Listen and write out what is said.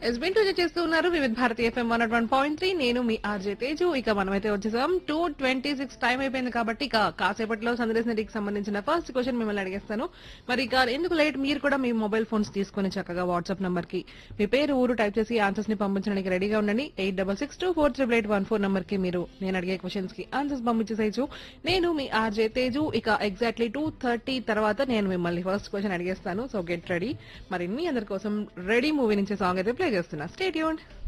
yes వింటూ చేస్తూ ఉన్నారు Vividh Bharati FM one one point three నేను మీ ఆర్జే తేజు ఇక మనమైతే వచ్చేసాం టూ ట్వంటీ సిక్స్ టైం అయిపోయింది కాబట్టి ఇక కాసేపట్లో సందేశ్ నదికి సంబంధించిన ఫస్ట్ క్వశ్చన్ మిమ్మల్ని అడిగేస్తాను మరి ఇక ఎందుకు లేట్ మీరు కూడా మీ మొబైల్ ఫోన్స్ తీసుకుని చక్కగా వాట్సాప్ నంబర్ కి మీ పేరు ఊరు టైప్ చేసి ఆన్సర్స్ ని పంపించడానికి రెడీగా ఉండండి eight double six two four triple eight one four number కి మీరు నేను అడిగే క్వశ్చన్స్ కి ఆన్సర్స్ పంపించేసేయచ్చు నేను మీ ఆర్జే తేజు ఇక ఎగ్జాక్ట్లీ టూ థర్టీ తర్వాత నేను మిమ్మల్ని ఫస్ట్ క్వశ్చన్ అడిగేస్తాను సో గెట్ రెడీ మరి మీ అందరి కోసం రెడీ మూవీ నుంచి సాంగ్ అయితే ప్లే చేస్తున్నా స్టేట్ యూన్